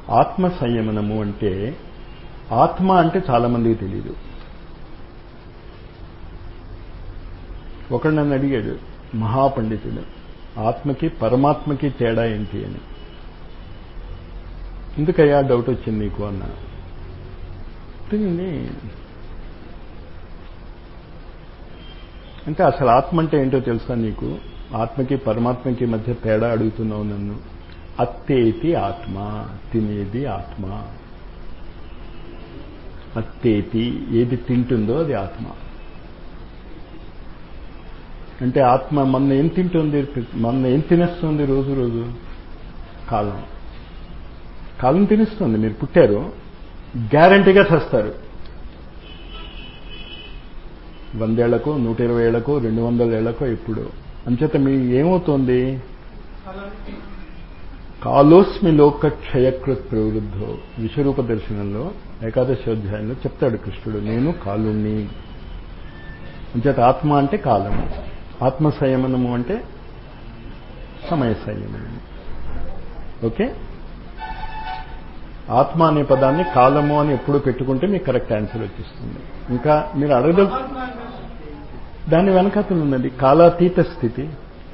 ఆత్మ సంయమనము అంటే ఆత్మ అంటే చాలా మందికి తెలియదు ఒకడు నన్ను అడిగాడు మహాపండితుడు ఆత్మకి పరమాత్మకి తేడా ఏంటి అని ఎందుకయ్యా డౌట్ వచ్చింది నీకు అన్న తెలియండి అంటే అసలు ఆత్మ అంటే ఏంటో తెలుసా నీకు ఆత్మకి పరమాత్మకి మధ్య తేడా అడుగుతున్నావు నన్ను అత్తేతి ఆత్మ తినేది ఆత్మ అత్తేతి ఏది తింటుందో అది ఆత్మ అంటే ఆత్మ మన ఏం తింటుంది మన ఏం తినేస్తుంది రోజు రోజు కాలం కాలం తినేస్తుంది మీరు పుట్టారు గ్యారంటీగా చస్తారు వందేళ్లకు నూట ఇరవై ఏళ్లకు రెండు వందల ఏళ్లకో ఇప్పుడు అంచేత మీ ఏమవుతోంది కాలోస్మి లోక క్షయకృత్ ప్రవృద్ధో విశ్వరూప దర్శనంలో ఏకాదశి అధ్యాయంలో చెప్తాడు కృష్ణుడు నేను కాలుణ్ణి అంచేత ఆత్మ అంటే కాలము ఆత్మ సంయమనము అంటే సమయ సంయమనము ఓకే ఆత్మ అనే పదాన్ని కాలము అని ఎప్పుడు పెట్టుకుంటే మీకు కరెక్ట్ ఆన్సర్ వచ్చేస్తుంది ఇంకా మీరు అడగదలు దాని వెనకాతలు ఉన్నది కాలాతీత స్థితి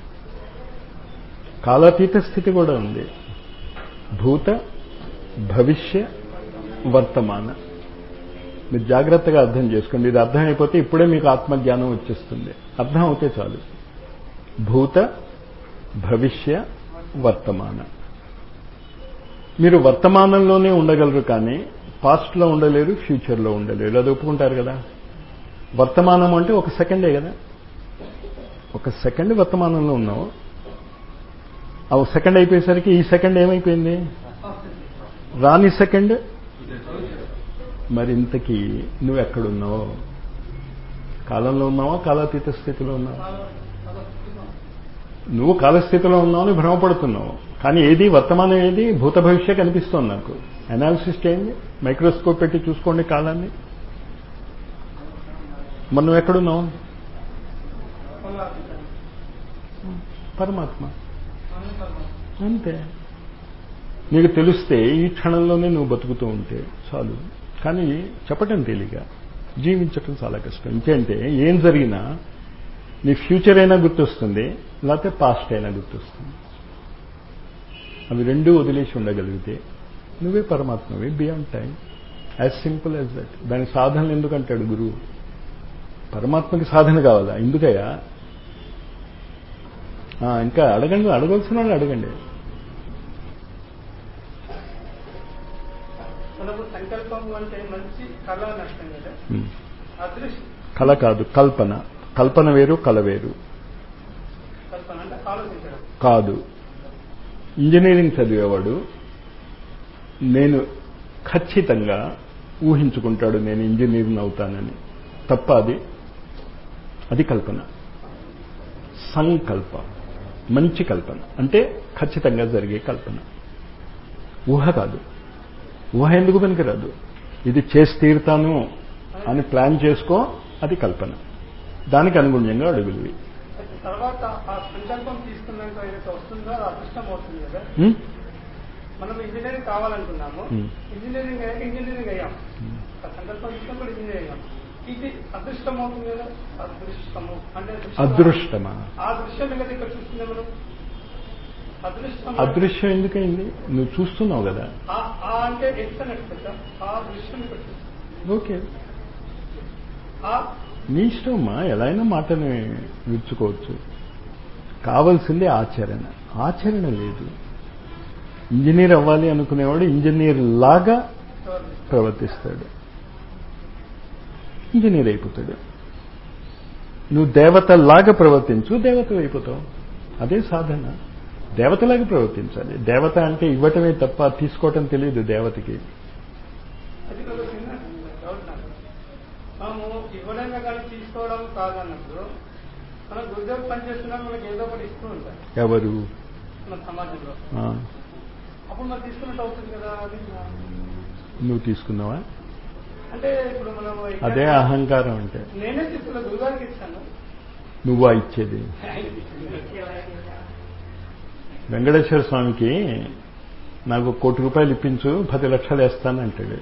కాలాతీత స్థితి కూడా ఉంది భూత భవిష్య వర్తమాన మీరు జాగ్రత్తగా అర్థం చేసుకోండి ఇది అర్థం అయిపోతే ఇప్పుడే మీకు ఆత్మజ్ఞానం వచ్చేస్తుంది అర్థం అవుతే చాలు భూత భవిష్య వర్తమాన మీరు వర్తమానంలోనే ఉండగలరు కానీ పాస్ట్లో ఉండలేరు ఫ్యూచర్లో ఉండలేరు అది ఒప్పుకుంటారు కదా వర్తమానం అంటే ఒక సెకండే కదా ఒక సెకండ్ వర్తమానంలో ఉన్నావు ఆ సెకండ్ అయిపోయేసరికి ఈ సెకండ్ ఏమైపోయింది రాని సెకండ్ మరి ఇంతకీ నువ్వు ఎక్కడున్నావు కాలంలో ఉన్నావా కాలాతీత స్థితిలో ఉన్నావా నువ్వు కాలస్థితిలో ఉన్నావని భ్రమపడుతున్నావు కానీ ఏది వర్తమానం ఏది భూత భవిష్య కనిపిస్తోంది నాకు అనాలిసిస్ చేయండి మైక్రోస్కోప్ పెట్టి చూసుకోండి కాలాన్ని మరి నువ్వు ఎక్కడున్నావు పరమాత్మ అంతే నీకు తెలిస్తే ఈ క్షణంలోనే నువ్వు బతుకుతూ ఉంటే చాలు కానీ చెప్పటం తేలిక జీవించటం చాలా కష్టం ఇంకేంటే ఏం జరిగినా నీ ఫ్యూచర్ అయినా గుర్తొస్తుంది లేకపోతే పాస్ట్ అయినా గుర్తొస్తుంది అవి రెండూ వదిలేసి ఉండగలిగితే నువ్వే పరమాత్మవే beyond time as simple as that దాని సాధనలు ఎందుకంటాడు గురువు పరమాత్మకి సాధన కావాలా ఎందుకయ్యా ఇంకా అడగండి అడగవలసిన వాళ్ళు అడగండి మనకు సంకల్పం అంటే మంచి కళ నష్టం కదా అదృష్టం కళ కాదు కల్పన కల్పన వేరు కళ వేరు కల్పన అంటే ఆలోచించడం కాదు ఇంజనీరింగ్ చదివేవాడు నేను ఖచ్చితంగా ఊహించుకుంటాడు నేను ఇంజనీరింగ్ అవుతానని తప్ప అది అది కల్పన సంకల్ప మంచి కల్పన అంటే ఖచ్చితంగా జరిగే కల్పన ఊహ కాదు ఊహ ఎందుకు పనికిరాదు ఇది చేసి తీరుతాను అని ప్లాన్ చేసుకో అది కల్పన దానికి అనుగుణ్యంగా అడుగులువి తర్వాత ఆ సంకల్పం తీసుకున్నాక ఏదైతే వస్తుందో అది అదృష్టం అవుతుంది కదా హ్మ్? మనం ఇంజనీరింగ్ కావాలనుకున్నాము Hmm. ఇంజనీరింగ్ అయ్యాక ఇంజనీరింగ్ అయ్యాం ఆ సంకల్పం తీసుకుని కూడా ఇంజనీరింగ్ అయ్యాం ఇది అదృష్టం అవుతుంది కదా అదృష్టము అంటే దృష్టం. అదృష్టమా ఆ దృశ్యం కదా ఇక్కడ చూస్తుంది మనం అదృష్టం అదృశ్యం ఎందుకైంది నువ్వు చూస్తున్నావు కదా ఆ- ఆ అంటే ఎక్స్ అని పెద్ద ఆ దృశ్యం ఇక్కడ చూస్తుంది ఓకే ఆ నీ ఇష్టమ్మా ఎలా అయినా మాటని విరుచుకోవచ్చు కావలసింది ఆచరణ ఆచరణ లేదు ఇంజనీర్ అవ్వాలి అనుకునేవాడు ఇంజనీర్ లాగా ఎవరు? ప్రవర్తిస్తాడు ఇంజనీర్ అయిపోతాడు నువ్వు దేవత లాగా ప్రవర్తించు దేవత అయిపోతావు అదే సాధన దేవతలాగా ప్రవర్తించాలి దేవత అంటే ఇవ్వటమే తప్ప తీసుకోవటం తెలియదు దేవతకి అది ఒక చిన్న డౌట్ నాకు మనము ఇవ్వడంగా కానీ తీసుకోవడం కాదన్నప్పుడు మన గురుదేవుడు పనిచేస్తున్నా మనకి ఏదో ఒకటి ఇస్తూ ఉంటారు ఎవరు మన సమాజంలో ఆ, అప్పుడు మనం తీసుకున్నట్టు అవుతుంది కదా అది నా- నువ్వు తీసుకున్నావా అంటే ఇప్పుడు మనం ఇక్కడ- అదే అహంకారం అంటే నేనే తీసుకున్నా గురుగారికి ఇచ్చాను నువ్వా ఇచ్చేది వెంకటేశ్వర స్వామికి నాకు కోటి రూపాయలు ఇప్పించు పది లక్షలు వేస్తాను అంటాడు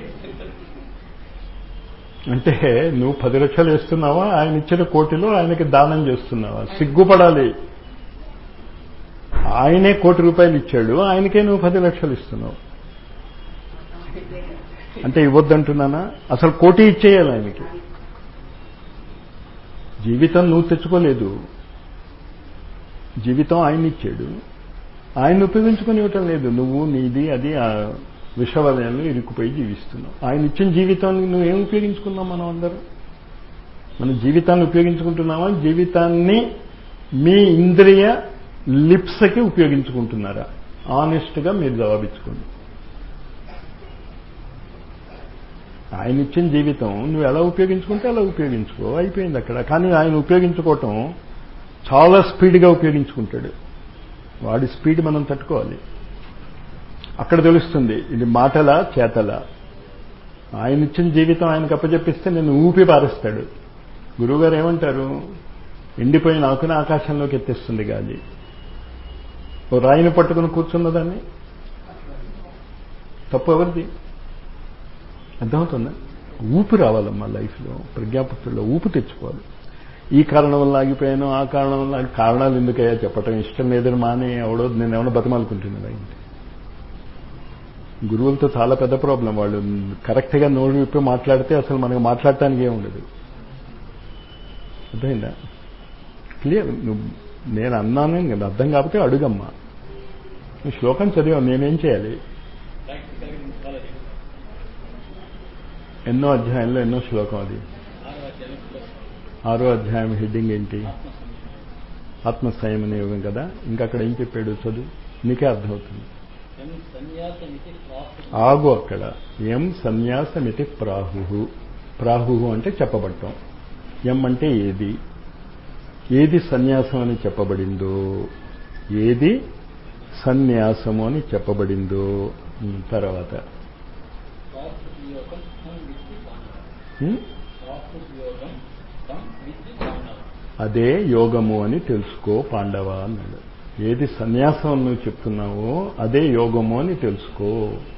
అంటే నువ్వు పది లక్షలు వేస్తున్నావా ఆయన ఇచ్చిన కోటిలో ఆయనకి దానం చేస్తున్నావా సిగ్గుపడాలి ఆయనే కోటి రూపాయలు ఇచ్చాడు ఆయనకే నువ్వు పది లక్షలు ఇస్తున్నావు అంటే ఇవ్వద్దంటున్నానా అసలు కోటి ఇచ్చేయాలి ఆయనకి జీవితం నువ్వు తెచ్చుకోలేదు జీవితం ఆయన ఇచ్చాడు ఆయన ఉపయోగించుకొని ఇవ్వటం లేదు నువ్వు నీది అది ఆ విషవలయంలో ఇరుక్కుపోయి జీవిస్తున్నావు ఆయన ఇచ్చిన జీవితాన్ని నువ్వు ఏం ఉపయోగించుకున్నావు మనం అందరం మన జీవితాన్ని ఉపయోగించుకుంటున్నావా జీవితాన్ని మీ ఇంద్రియ లిప్స్కి ఉపయోగించుకుంటున్నారా ఆనెస్ట్గా మీరు జవాబిచ్చుకోండి ఆయన ఇచ్చిన జీవితం నువ్వు ఎలా ఉపయోగించుకుంటే అలా ఉపయోగించుకో అయిపోయింది అక్కడ కానీ ఆయన ఉపయోగించుకోవటం చాలా స్పీడ్గా ఉపయోగించుకుంటాడు వాడి స్పీడ్ మనం తట్టుకోవాలి అక్కడ తెలుస్తుంది ఇది మాటల చేతల ఆయన ఇచ్చిన జీవితం ఆయనకు అప్పచెప్పిస్తే నేను ఊపి పారేస్తాడు గురువుగారు ఏమంటారు ఎండిపోయిన ఆకున ఆకాశంలోకి ఎత్తేస్తుంది గాలి ఓ రాయిని పట్టుకుని కూర్చున్నదాన్ని తప్పు ఎవరిది అర్థమవుతుందా ఊపు రావాలమ్మా లైఫ్లో ప్రజ్ఞాపుత్రుల్లో ఊపు తెచ్చుకోవాలి ఈ కారణం వల్ల ఆగిపోయాను ఆ కారణం వల్ల కారణాలు ఎందుకయ్యా చెప్పటం ఇష్టం లేదని మానే ఎవడో నేను ఏమైనా బతమాలుకుంటున్నాను ఏంటి గురువులతో చాలా పెద్ద ప్రాబ్లం వాళ్ళు కరెక్ట్గా నోరు విప్పి మాట్లాడితే అసలు మనకు మాట్లాడటానికి ఏం ఉండదు అర్థమైందా క్లియర్ నువ్వు నేను అన్నాను ఇంకా అర్థం కాకపోతే అడుగమ్మా నువ్వు శ్లోకం చదివావు నేనేం చేయాలి ఎన్నో అధ్యాయంలో ఎన్నో శ్లోకం అది ఆరో అధ్యాయం హెడ్డింగ్ ఏంటి ఆత్మస్థాయం అనే యోగం కదా ఇంకా అక్కడ ఏం చెప్పాడు చదువు నీకే అర్థమవుతుంది ఆగు అక్కడ ఎం సన్యాసమితి ప్రాహు ప్రాహు అంటే చెప్పబడటం ఎం అంటే ఏది ఏది సన్యాసం అని చెప్పబడిందో ఏది సన్యాసము అని చెప్పబడిందో తర్వాత అదే యోగము అని తెలుసుకో పాండవ అన్నాడు ఏది సన్యాసం నువ్వు చెప్తున్నావో అదే యోగము అని తెలుసుకో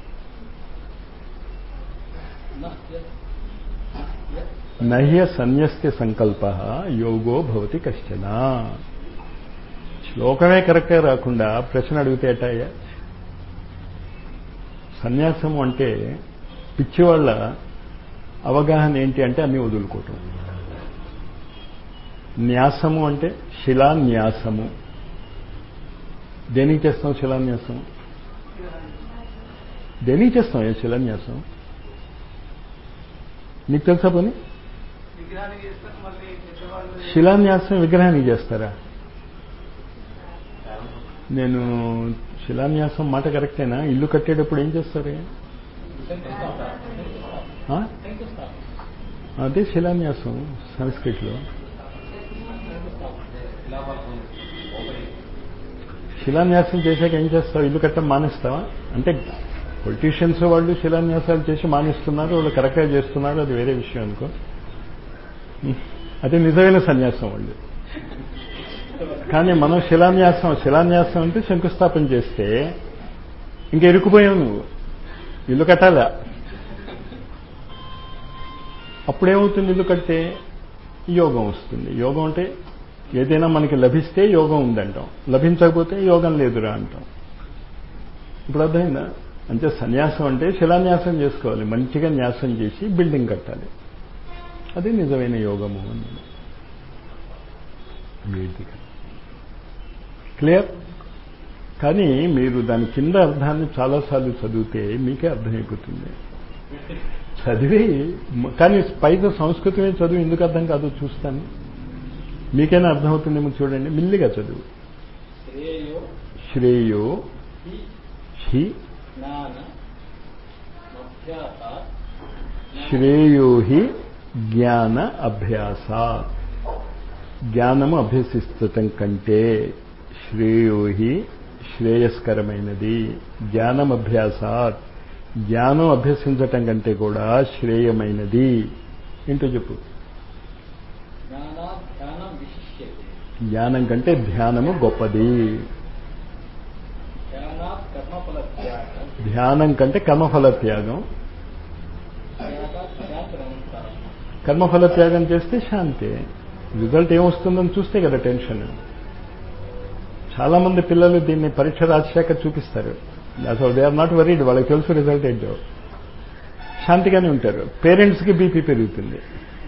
నహ్య సన్యస్య సంకల్ప యోగో భవతి కష్టన శ్లోకమే కరెక్ట్గా రాకుండా ప్రశ్న అడిగితే ఎటాయ్యా సన్యాసము అంటే పిచ్చివాళ్ళ అవగాహన ఏంటి అంటే అన్ని వదులుకోవటం న్యాసము అంటే శిలాన్యాసము దేనికి చేస్తాం శిలాన్యాసం దేనికి చేస్తాం ఏ శిలాన్యాసం నీకు తెలుసా పని విగ్రహానికి చేస్తారు మళ్ళీ పెద్దవాళ్ళు శిలాన్యాసం విగ్రహానికి చేస్తారా నేను శిలాన్యాసం మాట కరెక్టేనా ఇల్లు కట్టేటప్పుడు ఏం చేస్తారు ఆ? అదే శిలాన్యాసం సంస్కృతిలో శిలాన్యాసం చేశాక ఏం చేస్తావు ఇల్లు కట్టడం మానేస్తావా అంటే పొలిటీషియన్స్ వాళ్ళు శిలాన్యాసాలు చేసి మానేస్తున్నారు వాళ్ళు కరెక్ట్గా చేస్తున్నారు అది వేరే విషయం అనుకో అదే నిజమైన సన్యాసం వాళ్ళు కానీ మనం శిలాన్యాసం శిలాన్యాసం అంటే శంకుస్థాపన చేస్తే ఇంక ఇరుక్కుపోయావు నువ్వు ఇల్లు కట్టాలా అప్పుడేమవుతుంది ఇల్లు కడితే యోగం వస్తుంది యోగం అంటే ఏదైనా మనకి లభిస్తే యోగం ఉందంటాం లభించకపోతే యోగం లేదురా అంటాం ఇప్పుడు అర్థమైందా అంటే సన్యాసం అంటే శిలాన్యాసం చేసుకోవాలి మంచిగా న్యాసం చేసి బిల్డింగ్ కట్టాలి అది నిజమైన యోగము అన్నది వేదిక క్లియర్ కానీ మీరు దాని కింద అర్థాన్ని చాలాసార్లు చదివితే మీకే అర్థమైపోతుంది చదివి కానీ పైన సంస్కృతమే చదువు ఎందుకు అర్థం కాదో చూస్తాను మీకైనా అర్థమవుతుందేమో చూడండి మిల్లిగా చదువు శ్రేయో శ్రేయో హి హి జ్ఞాన మధ్యాస శ్రేయో హి జ్ఞాన అభ్యాస జ్ఞానము అభ్యసిస్తటం కంటే శ్రేయో హి శ్రేయస్కరమైనది జ్ఞానం అభ్యాసాత్ జ్ఞానం అభ్యసించటం కంటే కూడా శ్రేయమైనది ఏంటో చెప్పు జ్ఞానాత్ ధ్యానం విశిష్యతే జ్ఞానం కంటే ధ్యానము గొప్పది ధ్యానాత్ కర్మఫల త్యాగ ధ్యానం కంటే కర్మఫల త్యాగం కర్మఫల త్యాగం చేస్తే శాంతి రిజల్ట్ ఏమొస్తుందని చూస్తే కదా టెన్షన్ చాలా మంది పిల్లలు దీన్ని పరీక్ష రాశాక చూపిస్తారు అసలు దే ఆర్ నాట్ వరీడ్ వాళ్ళకి తెలుసు రిజల్ట్ ఏంటో శాంతిగానే ఉంటారు పేరెంట్స్కి బీపీ పెరుగుతుంది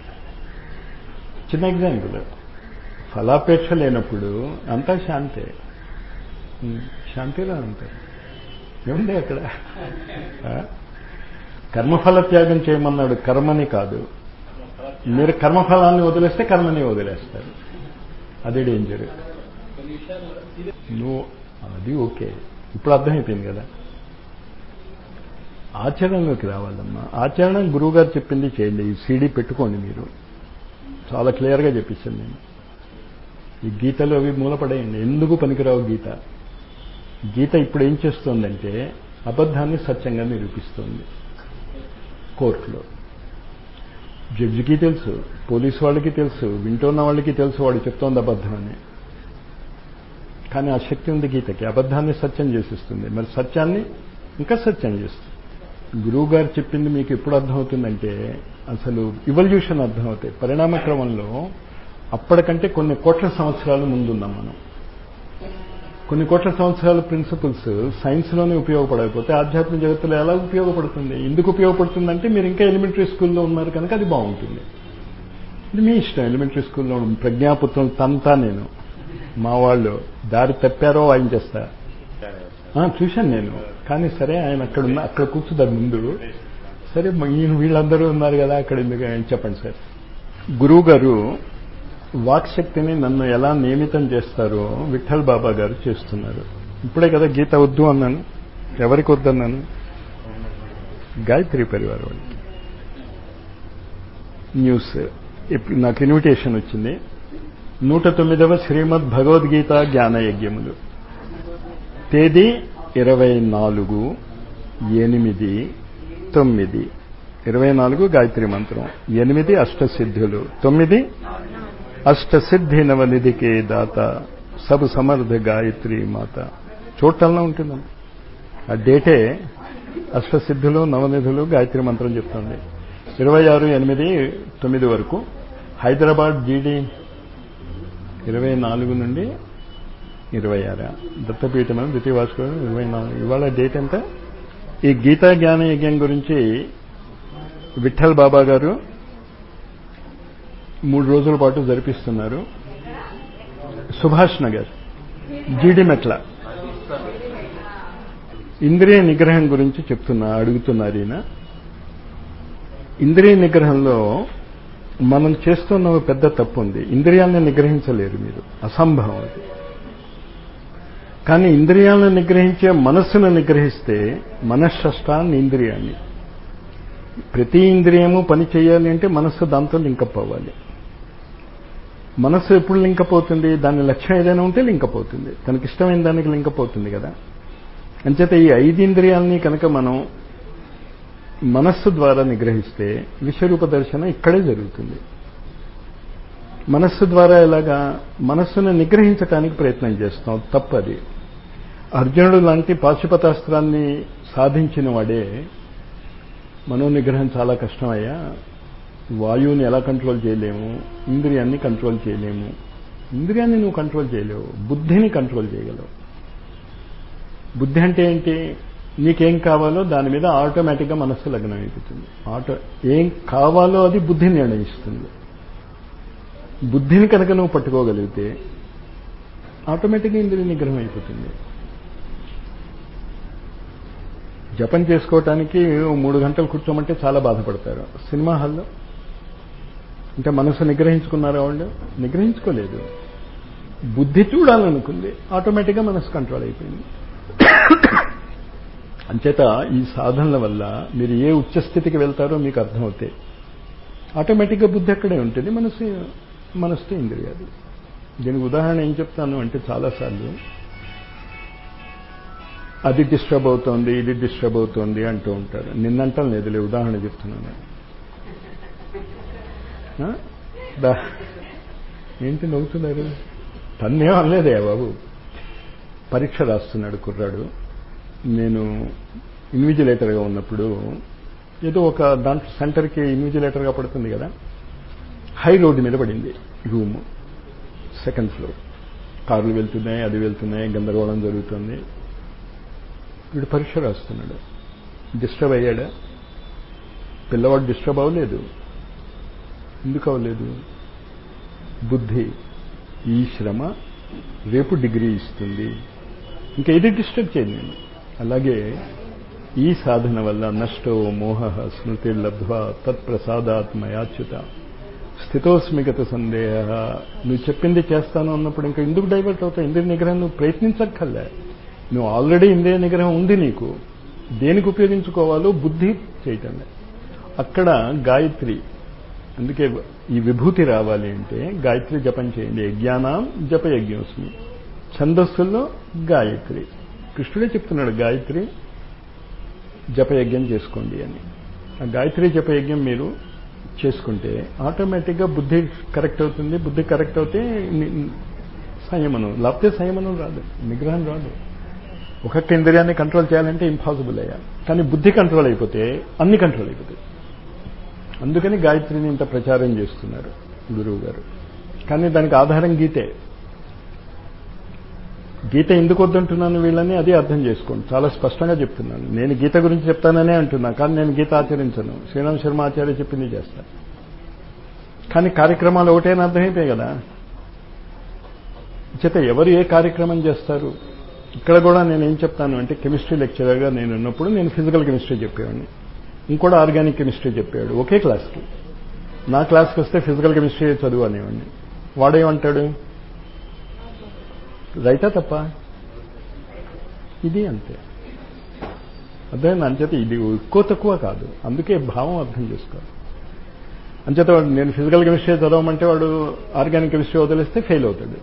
చిన్న ఎగ్జాంపుల్ ఫలాపేక్ష లేనప్పుడు అంతా శాంతే ఉమ్, శాంతిలో ఉంటారు ఏముంది అక్కడ ఆ? కర్మఫల త్యాగం చేయమన్నాడు కర్మని కాదు మీరు కర్మఫలాన్ని వదిలేస్తే కర్మని వదిలేస్తారు అదే డేంజర్ కొన్ని విషయాలు ఇది నువ్వు అది ఓకే ఇప్పుడు అర్థమైపోయింది కదా ఆచరణలోకి రావాలమ్మా ఆచరణ గురువు గారు చెప్పింది చేయండి ఈ సీడీ పెట్టుకోండి మీరు చాలా క్లియర్గా చెప్పించాను నేను ఈ గీతలు అవి మూలపడేయండి ఎందుకు పనికిరావు గీత గీత ఇప్పుడు ఏం చేస్తోందంటే అబద్ధాన్ని సత్యంగా నిరూపిస్తోంది కోర్టులో జడ్జికి తెలుసు పోలీసు వాళ్ళకి తెలుసు వింటున్న వాళ్ళకి తెలుసు వాడు చెప్తోంది అబద్ధం అని కానీ ఆ శక్తి ఉంది గీతకి అబద్ధాన్ని సత్యం చేసిస్తుంది మరి సత్యాన్ని ఇంకా సత్యం చేస్తుంది గురువు గారు చెప్పింది మీకు ఎప్పుడు అర్థమవుతుందంటే అసలు ఇవల్యూషన్ అర్థమవుతాయి పరిణామ క్రమంలో అప్పటికంటే కొన్ని కోట్ల సంవత్సరాలు ముందున్నాం మనం కొన్ని కోట్ల సంవత్సరాల ప్రిన్సిపల్స్ సైన్స్లోనే ఉపయోగపడకపోతే ఆధ్యాత్మిక జగత్తులో ఎలా ఉపయోగపడుతుంది ఎందుకు ఉపయోగపడుతుందంటే మీరు ఇంకా ఎలిమెంటరీ స్కూల్లో ఉన్నారు కనుక అది బాగుంటుంది ఇది మీ ఇష్టం ఎలిమెంటరీ స్కూల్లో ప్రజ్ఞాపుత్రం తంతా నేను మా వాళ్ళు దారి తప్పారో వాయించేస్తా ఆ, చూశాను నేను కానీ సరే ఆయన అక్కడ ఉన్న అక్కడ కూర్చున్నారు ముందు సరే మ- ఈయన వీళ్ళందరూ ఉన్నారు కదా అక్కడ ఎందుకు ఆయన చెప్పండి సార్ గురువు గారు వాక్శక్తిని నన్ను ఎలా నియమితం చేస్తారో విఠల్ బాబా గారు చేస్తున్నారు ఇప్పుడే కదా గీత వద్దు అన్నాను ఎవరికి వద్దన్నాను గాయత్రి పరివారం వాళ్ళకి న్యూస్ ఇప్పుడు నాకు ఇన్విటేషన్ వచ్చింది నూట తొమ్మిదవ శ్రీమద్ భగవద్గీత జ్ఞాన యజ్ఞములు తేదీ ఇరవై నాలుగు ఎనిమిది తొమ్మిది ఇరవై నాలుగు గాయత్రి మంత్రం ఎనిమిది అష్టసిద్ధులు తొమ్మిది అష్టసిద్ధి నవనిధికే దాత సబ్ సమర్థ గాయత్రి మాత చూడటంలో ఉంటుందండి ఆ డేటే అష్టసిద్ధులు నవనిధులు గాయత్రి మంత్రం చెప్తుంది ఇరవై ఆరు ఎనిమిది తొమ్మిది వరకు హైదరాబాద్ జీడీ ఇరవై నాలుగు నుండి ఇరవై ఆరు దత్తపీఠం ద్వితీయ వార్షికం ఇరవై నాలుగు ఇవాళ డేట్ ఎంత ఈ గీతా జ్ఞాన యజ్ఞం గురించి విఠల్ బాబా గారు మూడు రోజుల పాటు జరిపిస్తున్నారు సుభాష్ నగర్ జీడి మెట్ల ఇంద్రియ నిగ్రహం గురించి చెప్తున్నా అడుగుతున్నారు ఈయన ఇంద్రియ నిగ్రహంలో మనం చేస్తున్న ఒక పెద్ద తప్పు ఉంది ఇంద్రియాలను నిగ్రహించలేరు మీరు అసంభవం అది కానీ ఇంద్రియాలను నిగ్రహించే మనస్సును నిగ్రహిస్తే మనశ్శష్టాన్ని ఇంద్రియాన్ని ప్రతి ఇంద్రియము పని చేయాలి అంటే మనస్సు దాంతో లింకప్ అవ్వాలి మనస్సు ఎప్పుడు లింకప్ అవుతుంది దాని లక్ష్యం ఏదైనా ఉంటే లింకప్ అవుతుంది తనకి ఇష్టమైన దానికి లింకప్ అవుతుంది కదా అంచేత ఈ ఐదు ఇంద్రియాలని కనుక మనం మనస్సు ద్వారా నిగ్రహిస్తే విశ్వరూప దర్శనం ఇక్కడే జరుగుతుంది మనస్సు ద్వారా ఎలాగా మనస్సును నిగ్రహించడానికి ప్రయత్నం చేస్తాం తప్పది అర్జునుడు లాంటి పాశుపతాస్త్రాన్ని సాధించిన వాడే మనోనిగ్రహం చాలా కష్టమయ్యా వాయువుని ఎలా కంట్రోల్ చేయలేము ఇంద్రియాన్ని కంట్రోల్ చేయలేము ఇంద్రియాన్ని నువ్వు కంట్రోల్ చేయలేవు బుద్ధిని కంట్రోల్ చేయగలవు బుద్ధి అంటే ఏంటి నీకేం కావాలో దాని మీద ఆటోమేటిక్గా మనస్సు లగ్నం అయిపోతుంది ఆటో ఏం కావాలో అది బుద్ధి నిర్ణయిస్తుంది బుద్ధిని కనుక నువ్వు పట్టుకోగలిగితే ఆటోమేటిక్గా ఇంద్రియ నిగ్రహం అయిపోతుంది జపం చేసుకోవటానికి ఓ మూడు గంటలు కూర్చోమంటే చాలా బాధపడతారు సినిమా హాల్లో అంటే మనసు నిగ్రహించుకున్నారా వాళ్ళు నిగ్రహించుకోలేదు బుద్ధి చూడాలనుకుంది ఆటోమేటిక్గా మనసు కంట్రోల్ అయిపోయింది అంచేత ఈ సాధనల వల్ల మీరు ఏ ఉచ్చస్థితికి వెళ్తారో మీకు అర్థమవుతాయి ఆటోమేటిక్గా బుద్ధి అక్కడే ఉంటుంది మనసు మనసుతో ఇంద్రియాలు దీనికి ఉదాహరణ ఏం చెప్తాను అంటే చాలాసార్లు అది డిస్టర్బ్ అవుతోంది ఇది డిస్టర్బ్ అవుతోంది అంటూ ఉంటారు నిన్నంటం లేదులే ఉదాహరణ చెప్తున్నాను ఆ? దా ఏంటి నవ్వుతున్నారు తన్నేం అనలేదే బాబు పరీక్ష రాస్తున్నాడు కుర్రాడు నేను ఇన్విజిలేటర్గా ఉన్నప్పుడు ఏదో ఒక దాంట్లో సెంటర్కి ఇన్విజిలేటర్గా పడుతుంది కదా హై రోడ్డు మీద పడింది రూమ్ సెకండ్ ఫ్లోర్ కార్లు వెళ్తున్నాయి అది వెళ్తున్నాయి గందరగోళం జరుగుతుంది వీడు పరీక్ష రాస్తున్నాడు డిస్టర్బ్ అయ్యాడా పిల్లవాడు డిస్టర్బ్ అవ్వలేదు ఎందుకు అవ్వలేదు బుద్ధి ఈ శ్రమ రేపు డిగ్రీ ఇస్తుంది ఇంకా ఇది డిస్టర్బ్ చేయను నేను అలాగే ఈ సాధన వల్ల నష్టో మోహ స్మృతి లబ్ధ్వా తత్ప్రసాదాత్ మయాచ్యుత స్థితోస్మిగత సందేహ నువ్వు చెప్పింది చేస్తాను అన్నప్పుడు ఇంకా ఎందుకు డైవర్ట్ అవుతావు ఇంద్రియ నిగ్రహం నువ్వు ప్రయత్నించక్కర్లే నువ్వు ఆల్రెడీ ఇంద్రియ నిగ్రహం ఉంది నీకు దేనికి ఉపయోగించుకోవాలో బుద్ధి చేయటమే అక్కడ గాయత్రి అందుకే ఈ విభూతి రావాలి అంటే గాయత్రి జపం చేయండి యజ్ఞానం జప యజ్ఞోస్మి ఛందస్సుల్లో గాయత్రి కృష్ణుడే చెప్తున్నాడు గాయత్రి జపయజ్ఞం చేసుకోండి అని ఆ గాయత్రి జపయజ్ఞం మీరు చేసుకుంటే ఆటోమేటిక్గా బుద్ధి కరెక్ట్ అవుతుంది బుద్ధి కరెక్ట్ అవుతే సంయమనం లేకపోతే సంయమనం రాదు నిగ్రహం రాదు ఒక్కొక్క ఇంద్రియాన్ని కంట్రోల్ చేయాలంటే ఇంపాసిబుల్ అయ్యా కానీ బుద్ధి కంట్రోల్ అయిపోతే అన్ని కంట్రోల్ అయిపోతాయి అందుకని గాయత్రిని ఇంత ప్రచారం చేస్తున్నారు గురువు గారు కానీ దానికి ఆధారం గీతే గీత ఎందుకు వద్దంటున్నాను వీళ్ళని అదే అర్థం చేసుకోండి చాలా స్పష్టంగా చెప్తున్నాను నేను గీత గురించి చెప్తాననే అంటున్నా కానీ నేను గీత ఆచరించను శ్రీరామ్ శర్మ ఆచార్య చెప్పింది చేస్తా కానీ కార్యక్రమాలు ఒకటేనా అర్థమైపోయాయి కదా చేత ఎవరు ఏ కార్యక్రమం చేస్తారు ఇక్కడ కూడా నేను ఏం చెప్తాను అంటే కెమిస్ట్రీ లెక్చరర్గా నేను ఉన్నప్పుడు నేను ఫిజికల్ కెమిస్ట్రీ చెప్పేవాడిని ఇంకోటి ఆర్గానిక్ కెమిస్ట్రీ చెప్పాడు ఒకే క్లాస్కి నా క్లాస్కి వస్తే ఫిజికల్ కెమిస్ట్రీ చదువు అనేవాడిని వాడేమంటాడు రైటా తప్ప ఇది అంతే అదే అంచేత ఇది ఎక్కువ తక్కువ కాదు అందుకే భావం అర్థం చేసుకోవాలి అంచేత వాడు నేను ఫిజికల్ కెమిస్ట్రీ చదవమంటే వాడు ఆర్గానిక్ కెమిస్ట్రీ వదిలేస్తే ఫెయిల్ అవుతాడు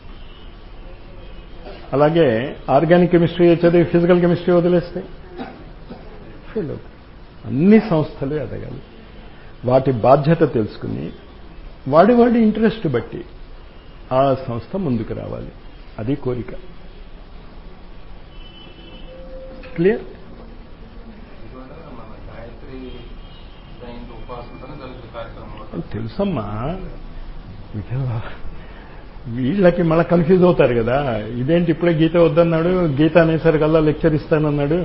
అలాగే ఆర్గానిక్ కెమిస్ట్రీ చదివి ఫిజికల్ కెమిస్ట్రీ వదిలేస్తే ఫెయిల్ అవుతాడు అన్ని సంస్థలు ఎదగాలి వాటి బాధ్యత తెలుసుకుని వాడి వాడి ఇంట్రెస్ట్ బట్టి ఆ సంస్థ ముందుకు రావాలి అది కోరిక క్లియర్ మన గాయత్రి జయంతి ఉపాసనతోనే జరుగుతుంది కార్యక్రమం తెలుసమ్మా విఠల వీళ్ళకి మళ్ళీ కన్ఫ్యూజ్ అవుతారు కదా ఇదేంటి ఇప్పుడే గీత వద్దన్నాడు గీత అనేసరికల్లా లెక్చర్ ఇస్తానన్నాడు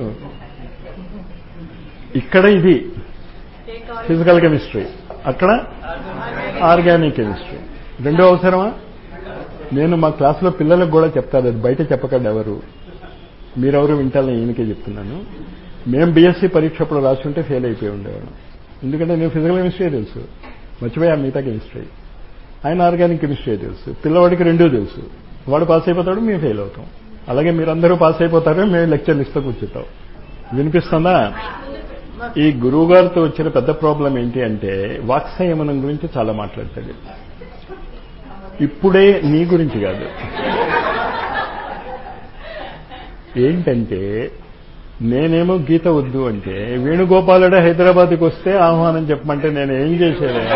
ఇక్కడ ఇది ఫిజికల్ కెమిస్ట్రీ అక్కడ ఆర్గానిక్ కెమిస్ట్రీ రెండో అవసరమా నేను మా క్లాసులో పిల్లలకు కూడా చెప్తాను అది బయట చెప్పకండి ఎవరు మీరెవరు వింటారని ఈయనకే చెప్తున్నాను మేము బీఎస్సీ పరీక్ష అప్పుడు రాసుంటే ఫెయిల్ అయిపోయి ఉండేవాడు ఎందుకంటే నేను ఫిజికల్ కెమిస్ట్రీ తెలుసు మర్చిపోయా మిగతా కెమిస్ట్రీ ఆయన ఆర్గానిక్ కెమిస్ట్రీ తెలుసు పిల్లవాడికి రెండూ తెలుసు వాడు పాస్ అయిపోతాడు మేము ఫెయిల్ అవుతాం అలాగే మీరందరూ పాస్ అయిపోతారు మేము లెక్చర్లు ఇస్తూ కూర్చుంటాం వినిపిస్తుందా ఈ గురువు గారితో వచ్చిన పెద్ద ప్రాబ్లం ఏంటి అంటే వాక్సంయమనం గురించి చాలా మాట్లాడతాడు ఇప్పుడే నీ గురించి కాదు ఏంటంటే నేనేమో గీత వద్దు అంటే వేణుగోపాలుడే హైదరాబాద్కి వస్తే ఆహ్వానం చెప్పమంటే నేను ఏం చేసేదే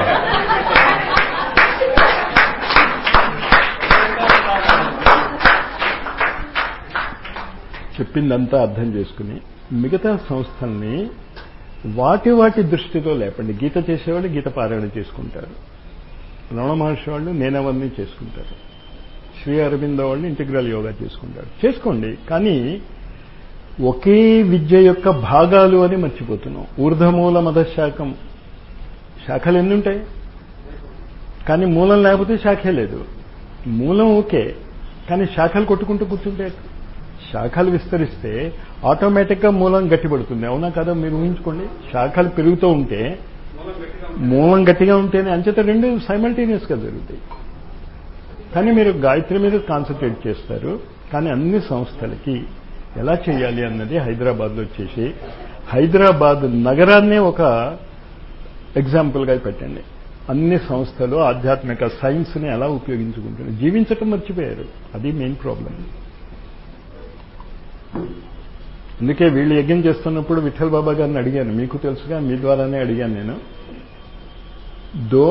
చెప్పిందంతా అర్థం చేసుకుని మిగతా సంస్థల్ని వాటి వాటి దృష్టితో లేపండి గీత చేసేవాళ్ళు గీత పారాయణ చేసుకుంటారు రమణ మహర్షి వాళ్ళు నేనవన్నీ చేసుకుంటారు శ్రీ అరవింద వాళ్ళు ఇంటిగ్రల్ యోగా చేసుకుంటారు చేసుకోండి కానీ ఒకే విద్య యొక్క భాగాలు అని మర్చిపోతున్నాం ఊర్ధమూల మధశాఖం శాఖలు ఎన్ని ఉంటాయి కానీ మూలం లేకపోతే శాఖే లేదు మూలం ఓకే కానీ శాఖలు కొట్టుకుంటూ కూర్చుంటే శాఖలు విస్తరిస్తే ఆటోమేటిక్గా మూలం గట్టిపడుతుంది అవునా కదా మీరు ఊహించుకోండి శాఖలు పెరుగుతూ ఉంటే మూలం గట్టిగా ఉంటేనే అంచేత రెండు సైమల్టేనియస్గా జరుగుతాయి కానీ మీరు గాయత్రి మీద కాన్సన్ట్రేట్ చేస్తారు కానీ అన్ని సంస్థలకి ఎలా చేయాలి అన్నది హైదరాబాద్లో చేసి హైదరాబాద్ నగరాన్నే ఒక ఎగ్జాంపుల్గా పెట్టండి అన్ని సంస్థలు ఆధ్యాత్మిక సైన్స్ని ఎలా ఉపయోగించుకుంటున్నారు జీవించటం మర్చిపోయారు అది మెయిన్ ప్రాబ్లం అందుకే వీళ్ళు యజ్ఞం చేస్తున్నప్పుడు విఠల్ బాబా గారిని అడిగాను మీకు తెలుసుగా మీ ద్వారానే అడిగాను నేను దో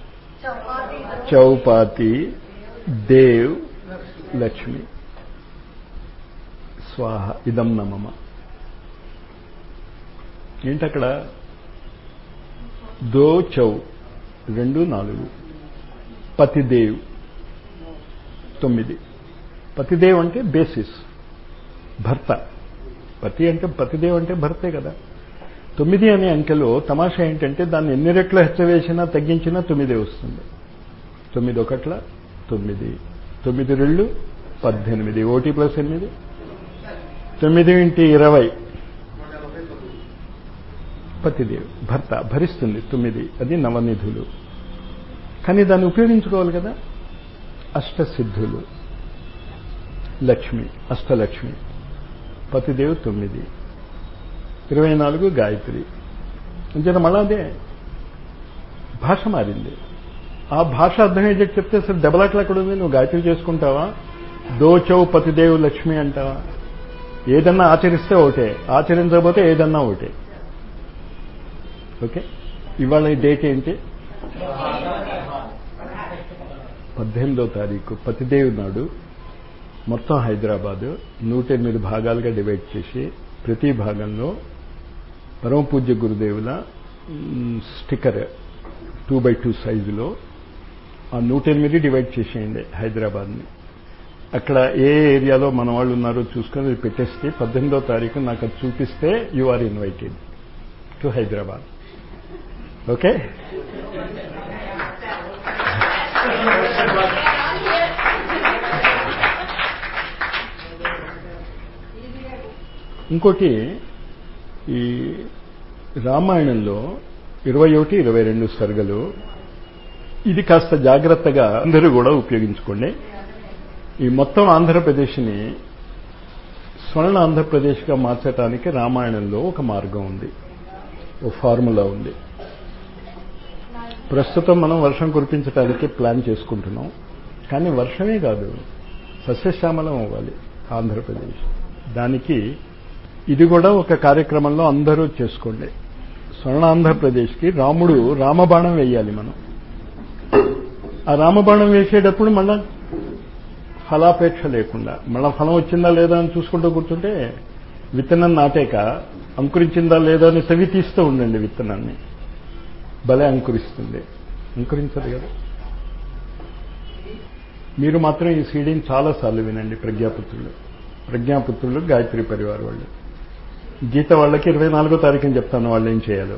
చౌపాతి దేవ్ లక్ష్మి స్వాహ ఇదం నమమ ఏంటక్కడ దో చౌ రెండు నాలుగు పతిదేవ్ తొమ్మిది పతిదేవ్ అంటే బేసిస్ భర్త పతి అంటే పతిదేవ్ అంటే భర్తే కదా తొమ్మిది అనే అంకెలో తమాషా ఏంటంటే దాన్ని ఎన్ని రెట్లు హెచ్చవేసినా తగ్గించినా తొమ్మిదే వస్తుంది తొమ్మిది ఒకట్ల తొమ్మిది తొమ్మిది రెళ్ళు పద్దెనిమిది ఓటీ ప్లస్ ఎనిమిది తొమ్మిది ఇంటి ఇరవై పతిదేవ్ భర్త భరిస్తుంది తొమ్మిది అది నవనిధులు కానీ దాన్ని ఉపయోగించుకోవాలి కదా అష్టసిద్ధులు లక్ష్మి అష్టలక్ష్మి పతిదేవ్ తొమ్మిది ఇరవై నాలుగు గాయత్రి అంచేత మళ్ళా అదే భాష మారింది ఆ భాష అర్థమయ్యేటట్టు చెప్తే అసలు దెబ్బలాట్లు ఎక్కడ ఉంది నువ్వు గాయత్రి చేసుకుంటావా దోచౌ పతిదేవ్ లక్ష్మి అంటావా ఏదన్నా ఆచరిస్తే ఒకటే ఆచరించకపోతే ఏదన్నా ఒకటే ఓకే ఇవాళ ఈ డేట్ ఏంటి పద్దెనిమిదో తారీఖు పతిదేవి నాడు మొత్తం హైదరాబాదు నూట ఎనిమిది భాగాలుగా డివైడ్ చేసి ప్రతి భాగంలో పరమ పూజ్య గురుదేవుల స్టిక్కర్ టూ బై టూ సైజులో ఆ నూట ఎనిమిది డివైడ్ చేసేయండి హైదరాబాద్ని అక్కడ ఏ ఏరియాలో మన వాళ్ళు ఉన్నారో చూసుకొని అది పెట్టేస్తే పద్దెనిమిదో తారీఖు నాకు అది చూపిస్తే you are invited to Hyderabad okay ఇంకోటి ఈ రామాయణంలో ఇరవై ఒకటి ఇరవై రెండు సరుగలు ఇది కాస్త జాగ్రత్తగా అందరూ కూడా ఉపయోగించుకోండి ఈ మొత్తం ఆంధ్రప్రదేశ్ని స్వర్ణ ఆంధ్రప్రదేశ్గా మార్చడానికి రామాయణంలో ఒక మార్గం ఉంది ఓ ఫార్ములా ఉంది ప్రస్తుతం మనం వర్షం కురిపించడానికి ప్లాన్ చేసుకుంటున్నాం కానీ వర్షమే కాదు సస్యశ్యామలం అవ్వాలి ఆంధ్రప్రదేశ్ దానికి ఇది కూడా ఒక కార్యక్రమంలో అందరూ చేసుకోండి స్వర్ణ ఆంధ్రప్రదేశ్కి రాముడు రామబాణం వేయాలి మనం ఆ రామబాణం వేసేటప్పుడు మళ్ళా ఫలాపేక్ష లేకుండా మళ్ళా ఫలం వచ్చిందా లేదా అని చూసుకుంటూ కూర్చుంటే విత్తనం నాటాక అంకురించిందా లేదా అని తవి తీస్తూ ఉండండి విత్తనాన్ని భలే అంకురిస్తుంది అంకురించదు కదా మీరు మాత్రం ఈ సీడీని చాలాసార్లు వినండి ప్రజ్ఞాపుత్రులు ప్రజ్ఞాపుత్రులు గాయత్రి పరివార్ వాళ్ళు గీత వాళ్ళకి ఇరవై నాలుగో తారీఖుని చెప్తాను వాళ్ళు ఏం చేయాలో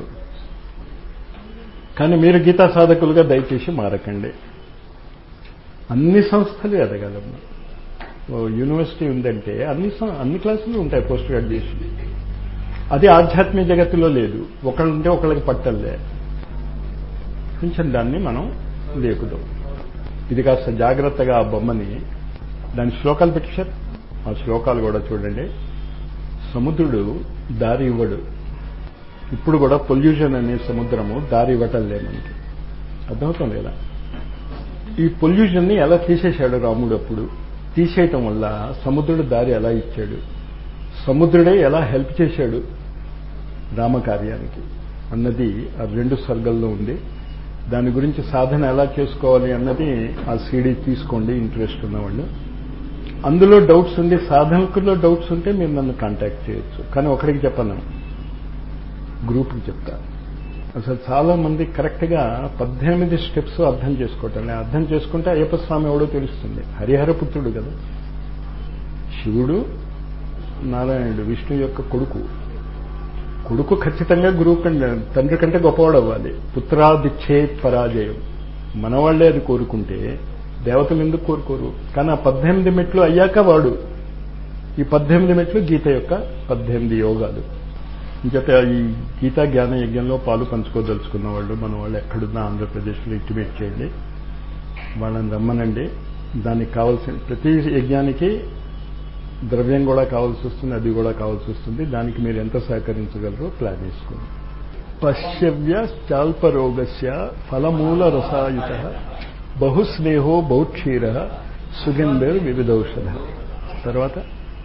కానీ మీరు గీతా సాధకులుగా దయచేసి మారకండి అన్ని సంస్థలు ఎదగలము ఓ యూనివర్సిటీ ఉందంటే అన్ని అన్ని క్లాసులు ఉంటాయి పోస్ట్ గ్రాడ్యుయేషన్ అది ఆధ్యాత్మిక జగత్తులో లేదు ఒకళ్ళంటే ఒకళ్ళకి పట్టల్లే కొంచెం దాన్ని మనం లేపుదాం ఇది కాస్త జాగ్రత్తగా ఆ బొమ్మని దాని శ్లోకాలు పెట్టారు ఆ శ్లోకాలు కూడా చూడండి సముద్రుడు దారి ఇవ్వడు ఇప్పుడు కూడా పొల్యూషన్ అనే సముద్రము దారి ఇవ్వటం లేదు మనకి అర్థమవుతుంది లేదా ఈ పొల్యూషన్ని ఎలా తీసేశాడు రాముడు అప్పుడు తీసేయటం వల్ల సముద్రుడు దారి ఎలా ఇచ్చాడు సముద్రుడే ఎలా హెల్ప్ చేశాడు రామకార్యానికి అన్నది ఆ రెండు సర్గల్లో ఉంది దాని గురించి సాధన ఎలా చేసుకోవాలి అన్నది ఆ సీడీ తీసుకోండి ఇంట్రెస్ట్ ఉన్నవాళ్ళు అందులో డౌట్స్ ఉండి సాధనకుల్లో డౌట్స్ ఉంటే మీరు నన్ను కాంటాక్ట్ చేయొచ్చు కానీ ఒకరికి చెప్పను గ్రూప్కి చెప్తా అసలు చాలా మంది కరెక్ట్గా పద్దెనిమిది స్టెప్స్ అర్థం చేసుకోవటం అర్థం చేసుకుంటే అయ్యప్ప స్వామి ఎవడో తెలుస్తుంది హరిహరపుత్రుడు కదా శివుడు నారాయణుడు విష్ణు యొక్క కొడుకు కొడుకు ఖచ్చితంగా గురువు కంటే తండ్రి కంటే గొప్పవాడు అవ్వాలి పుత్రాదిచ్చే పరాజయం మనవాళ్లే అది కోరుకుంటే దేవతలు ఎందుకు కోరుకోరు కానీ ఆ పద్దెనిమిది మెట్లు అయ్యాక వాడు ఈ పద్దెనిమిది మెట్లు గీత యొక్క పద్దెనిమిది యోగాలు ఇంకట ఈ గీతా జ్ఞాన యజ్ఞంలో పాలు పంచుకోదలుచుకున్న వాళ్ళు మన వాళ్ళు ఎక్కడున్నా ఆంధ్రప్రదేశ్లో ఇంటిమేట్ చేయండి వాళ్ళని రమ్మనండి దానికి కావాల్సిన ప్రతి యజ్ఞానికి ద్రవ్యం కూడా కావాల్సి వస్తుంది అది కూడా కావాల్సి వస్తుంది దానికి మీరు ఎంత సహకరించగలరో ప్లాన్ చేసుకోండి పశ్యవ్య చాల్పరోగస్య ఫలమూల రసాయుత బహుస్నేహో బహుక్షీర సుగంధర్ వివిధౌషధ తర్వాత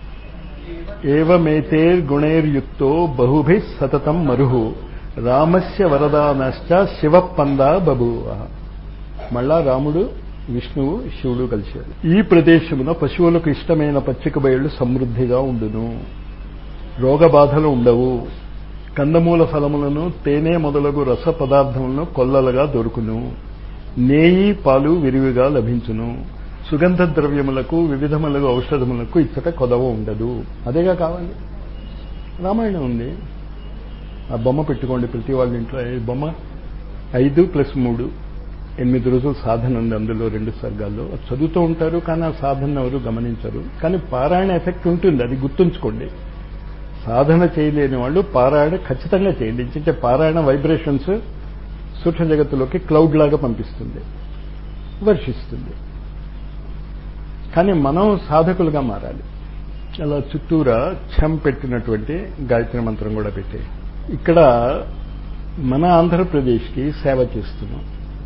ఏవమేతేర్గుణైర్యుక్తో బహుభి సతతం మరుహు రామస్య వరదానశ్చ శివపందా బభూవ మళ్ళా రాముడు విష్ణువు శివుడు కలిశారు ఈ ప్రదేశమున పశువులకు ఇష్టమైన పచ్చిక బయళ్లు సమృద్ధిగా ఉండును రోగబాధలు ఉండవు కందమూల ఫలములను తేనె మొదలగు రస పదార్థములను కొల్లలుగా దొరుకును నేయి పాలు విరివిగా లభించును సుగంధ ద్రవ్యములకు వివిధములకు ఔషధములకు ఇచ్చట కొదవ ఉండదు అదేగా కావాలి రామాయణం ఉంది ఆ బొమ్మ పెట్టుకోండి ప్రతి వాళ్ళ ఇంట్లో ఈ బొమ్మ ఐదు ప్లస్ మూడు ఎనిమిది రోజులు సాధన ఉంది అందులో రెండు సర్గాల్లో అది చదువుతూ ఉంటారు కానీ ఆ సాధన ఎవరు గమనించరు కానీ పారాయణ ఎఫెక్ట్ ఉంటుంది అది గుర్తుంచుకోండి సాధన చేయలేని వాళ్ళు పారాయణ ఖచ్చితంగా చేయండి ఎందుకంటే పారాయణ వైబ్రేషన్స్ సూక్ష్మ జగత్తులోకి క్లౌడ్ లాగా పంపిస్తుంది వర్షిస్తుంది కానీ మనం సాధకులుగా మారాలి అలా చుట్టూరా ఛం పెట్టినటువంటి గాయత్రి మంత్రం కూడా పెట్టి ఇక్కడ మన ఆంధ్రప్రదేశ్కి సేవ చేస్తున్నాం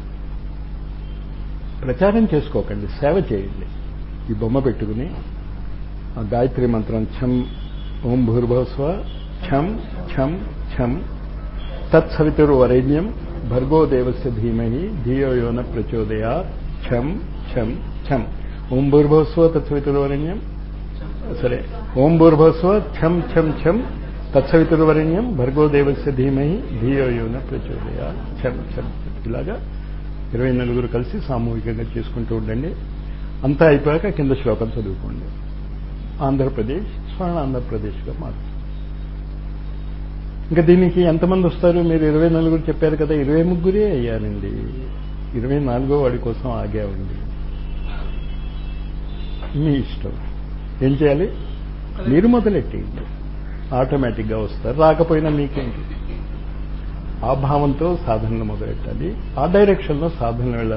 ప్రచారం చేసుకోకండి సేవ చేయండి ఈ బొమ్మ పెట్టుకుని ఆ గాయత్రి మంత్రం ఛం ఓం భూర్భవస్వ ఛం ఛం ఛం తత్సవితుర్వరేణ్యం భర్గో దేవస్య ధీమహి ధియో యోన ప్రచోదయా ఛం ఛం ఛం ఓం భూర్భవస్వ తత్సవితుర్వరేణ్యం సరే ఓం భూర్భవస్వ ఛం ఛం ఛం తత్సవితుర్వరేణ్యం భర్గో దేవస్య ధీమహి ధియో యోన ప్రచోదయా ఛం ఛం ఇలాగా ఇరవై నలుగురు కలిసి సామూహికంగా చేసుకుంటూ ఉండండి అంతా అయిపోయాక కింద శ్లోకం చదువుకోండి ఆంధ్రప్రదేశ్ స్వర్ణ ఆంధ్రప్రదేశ్గా మారుతుంది ఇంకా దీనికి ఎంతమంది వస్తారు మీరు ఇరవై నలుగురు చెప్పారు కదా ఇరవై ముగ్గురే అయ్యారండి ఇరవై నాలుగో వాడి కోసం ఆగామండి మీ ఇష్టం ఏం చేయాలి మీరు మొదలెట్టేయండి ఆటోమేటిక్గా వస్తారు రాకపోయినా మీకేంటి ఆ భావంతో సాధనలు మొదలెట్టాలి ఆ డైరెక్షన్లో సాధనలు వెళ్ళాలి